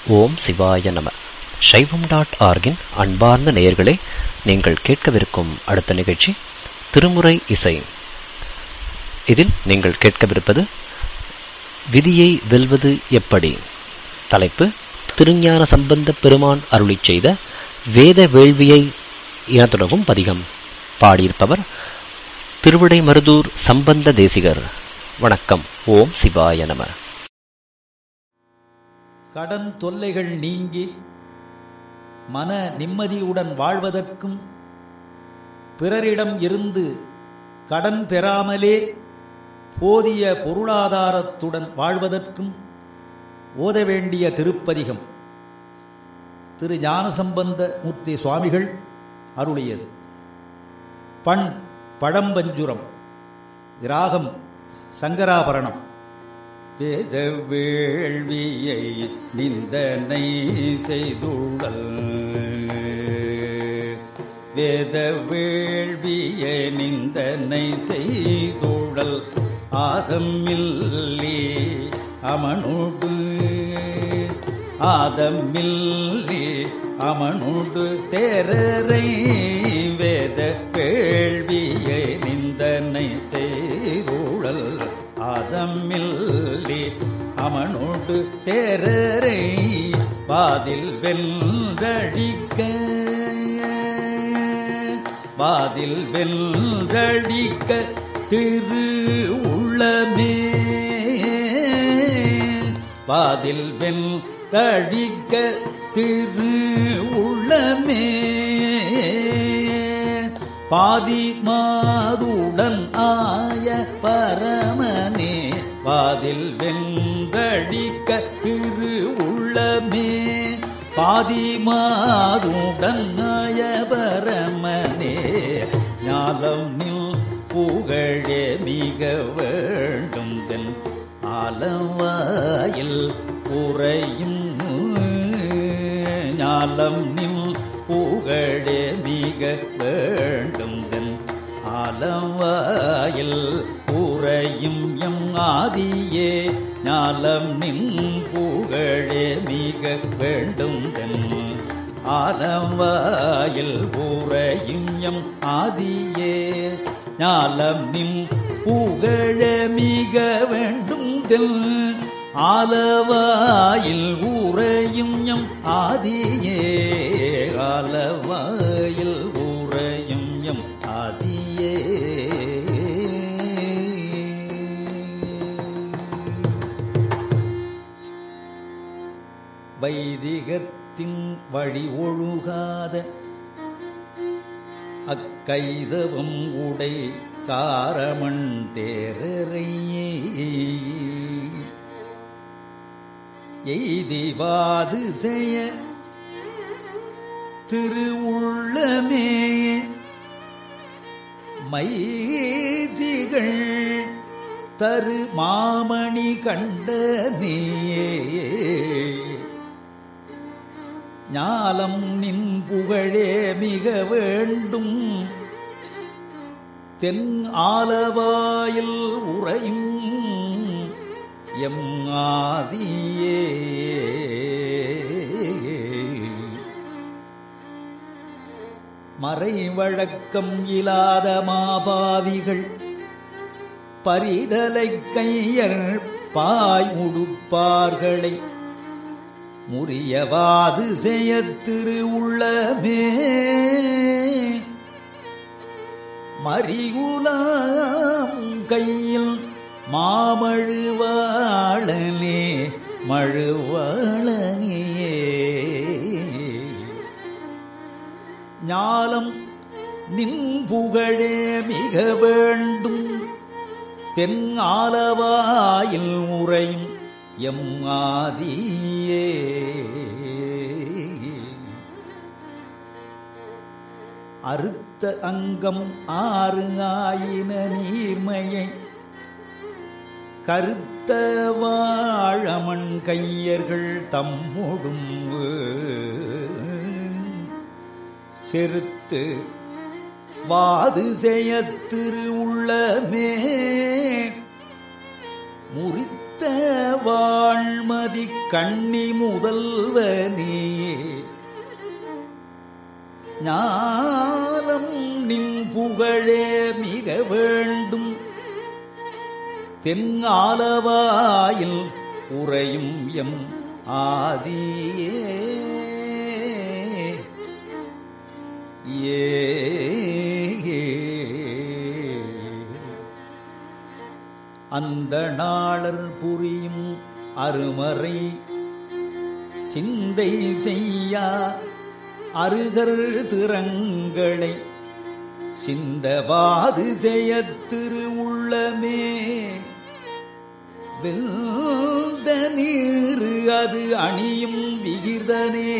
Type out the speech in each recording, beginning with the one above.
ஓம் சிவாய நம சைவம் டாட் ஆர்கின் அன்பார்ந்த நேயர்களே நீங்கள் கேட்கவிருக்கும் அடுத்த நிகழ்ச்சி திருமுறை இசை இதில் நீங்கள் கேட்கவிருப்பது விதியை வெல்வது எப்படி தலைப்பு திருஞான சம்பந்த பெருமான் அருளிச் செய்த வேத வேள்வியை என தொடங்கும் பதிகம் பாடியிருப்பவர் திருவிடை மருதூர் சம்பந்த தேசிகர் வணக்கம் ஓம் சிவாய நம கடன் தொல்லைகள் நீங்கி மன நிம்மதியுடன் வாழ்வதற்கும் பிறரிடம் இருந்து கடன் பெறாமலே போதிய பொருளாதாரத்துடன் வாழ்வதற்கும் ஓத வேண்டிய திருப்பதிகம் திரு ஞானசம்பந்த மூர்த்தி சுவாமிகள் அருளியது பண் பழம்பஞ்சுரம் ராகம் சங்கராபரணம் வேத வேள்வியை நிந்தனை செய்துள்ளல் வேத வேள்வியை நிந்தனை செய்துள்ளல் ஆதமில்லி அமனுடு ஆதமில்லி அமனுடு தேரரை வேத வேள்வியை நிந்தனை செய்துள்ளல் ஆதமில்லி அமனோடு தேரரை வாதில் வென்றடிக்க வாதில் வென்றடிக்க திரு உள்ளமே வாதில் வென்றடிக்க திரு உள்ளமே பாதி மாதுடன் ஆய பரமனே வாதில் வென்றடிக்க திரு உள்ளமே பாதி மாதுடன் ஆய பரமனே ஞாலம் நில் புகழே மிக வேண்டும் தென் ஆலவாயில் உறையும் ஞாலம் நில் புகழே மிக வேண்டும் தென் ஆலவாயில் உறையும் எம் ஆதியே ஞாலம் நின் புகழே மிக வேண்டும் தென் ஆலவாயில் உறையும் எம் ஆதியே ஞாலம் நின் புகழ மிக வேண்டும் தென் ஆலவாயில் ஊரையும் எம் ஆதியே ஆலவாயில் ஊரையும் எம் ஆதியே வைதிகத்தின் வழி ஒழுகாத அக்கைதவம் உடை காரமண் தேரரையே எய்திவாது செய்ய திருவுள்ளமே மைதிகள் தரு மாமணி கண்டனே ஞாலம் நின் புகழே மிக வேண்டும் தென் ஆலவாயில் உறையும் எம் ஆதியே மறைவழக்கம் இல்லாத மாபாவிகள் பரிதலை கையர் பாய் உடுப்பார்களை முறியவாது செய்ய திரு உள்ளமே மறிகுலாம் கையில் மாமழுவாளனே மழுவாளனியே ஞாலம் நின் புகழே மிக வேண்டும் தென் ஆலவாயில் உறையும் எம் ஆதியே அறுத்த அங்கம் ஆறு ஆயின நீர்மையை கருத்த வாழமண் கையர்கள் தம்மொடும் செருத்து வாது செய்ய திரு உள்ளமே முறித்த வாழ்மதி கண்ணி முதல்வனே ஞானம் நின் புகழே மிக வேண்டும் தென்னாலவாயில் உறையும் எம் ஆதியே ஏ அந்த நாளர் புரியும் அருமறை சிந்தை செய்யா அருகர் திறங்களை சிந்தவாது செய்ய திருவுள்ளமே வெல்த நீர் அது அணியும் விகிதனே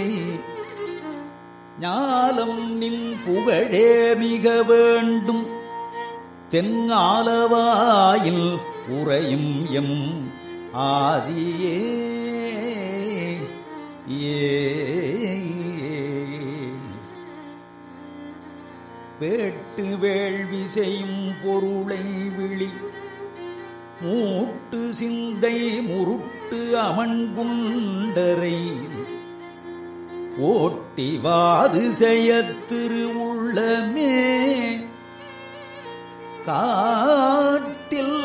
ஞாலம் நின் புகழே மிக வேண்டும் தென்னாலவாயில் உறையும் எம் ஆதியே ஏ வேட்டு வேள்வி செய்யும் பொருளை விழி மூட்டு சிந்தை முருட்டு அமன்குண்டரை ஓட்டி வாது செய்ய திருவுள்ளமே காட்டில்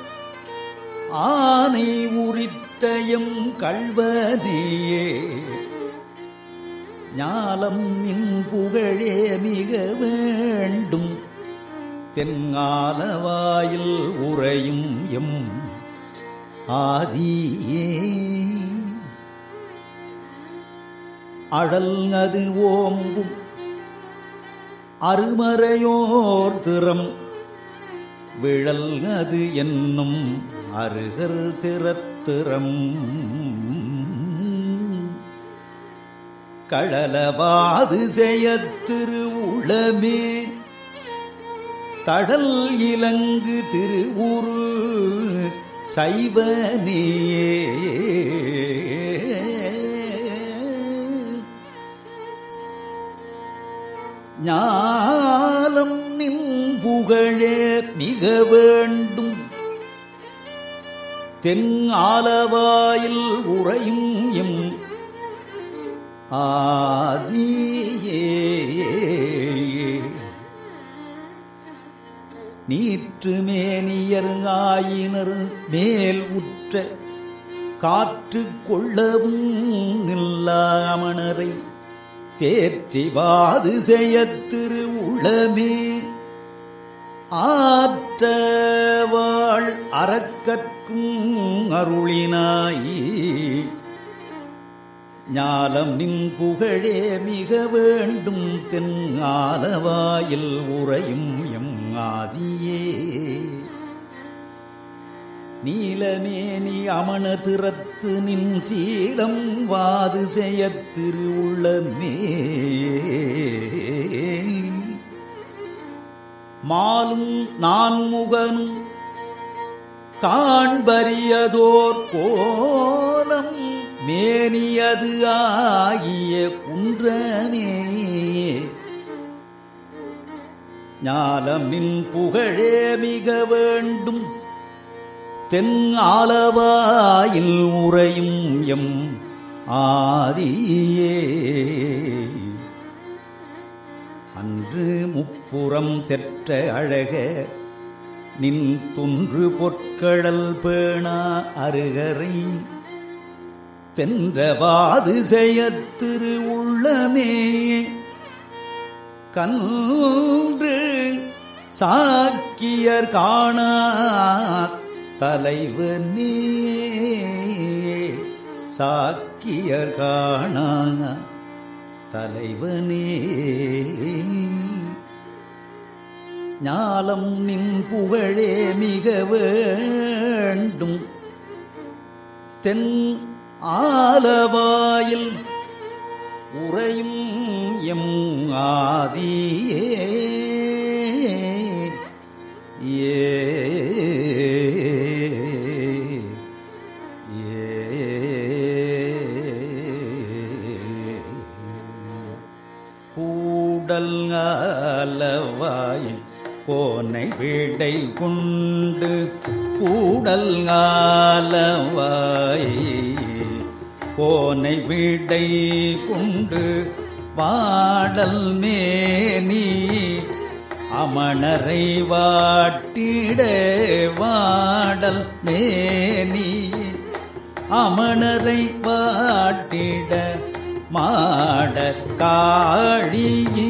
ஆனை உரித்தயம் கள்வனேயே ஞாலம் நின் புகழே மிக வேண்டும் தென்னாலவாயில் உறையும் எம் ஆதியே அழல் அது ஓம்பும் அருமறையோர் திறம் விழல் அது என்னும் அருகர் திறத்திறம் கழலவாது செய்ய திருவுளமே தடல் இலங்கு திருவுரு சைவனே ஞாலம் நின் புகழே மிக வேண்டும் தென் ஆலவாயில் உறையும் எம் ஆதியே நீற்று மேனியர் ஆயினர் மேல் உற்ற காற்று கொள்ளவும் நில்லாமணரை தேற்றிவாது செய்ய திருவுளமே ஆற்றவாள் அறக்கற்கும் அருளினாய் ஞாலம் நின் புகழே மிக வேண்டும் தென் ஆலவாயில் உறையும் எம் ஆதியே நீலமேனி அமண திறத்து நின் சீலம் வாது செய்ய திருவுள்ளமே மாலும் நான்முகனும் காண்பரியதோர் கோலம் மேனியது ஆகிய குன்றமே ஞாலம் நின் புகழே மிக வேண்டும் தென் ஆலவாயில் உறையும் எம் ஆதியே அன்று முப்புறம் செற்ற அழக நின் துன்று பொற்கடல் பேணா அருகரை தென்றவாது செய்ய திருவுள்ளமே கன்று சாக்கியர் காணா தலைவனே சாக்கியர் காணா தலைவனே ஞாலம் நின் புகழே மிக வேண்டும் தென் ஆலவாயில் உறையும் எம் ஆதியே ஏ கூடல் ஆலவாய் கோனை விடை கொண்டு கூடல் ஆலவாய் கோனை வீடை கொண்டு வாடல் மேனி அமணரை வாட்டிட வாடல் மேனி அமணரை வாட்டிட மாட காழியே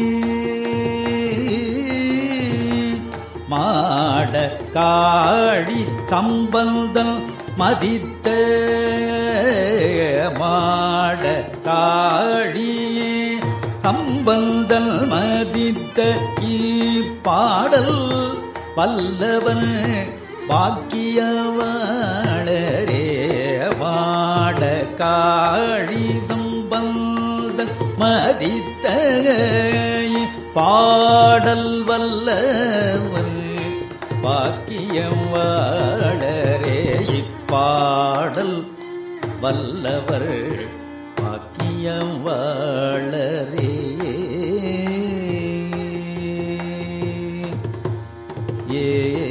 மாட காழி சம்பந்தம் மதித்த மாட காழி சம்பந்தல் மதித்த பாடல் பல்லவன் பாக்கியவாளரே மாட காழி சம்பந்தல் மதித்த பாடல் வல்லவர் பாக்கியம் வாழரே இப்பாடல் வல்லவர் பாக்கியம் வாழரே ஏ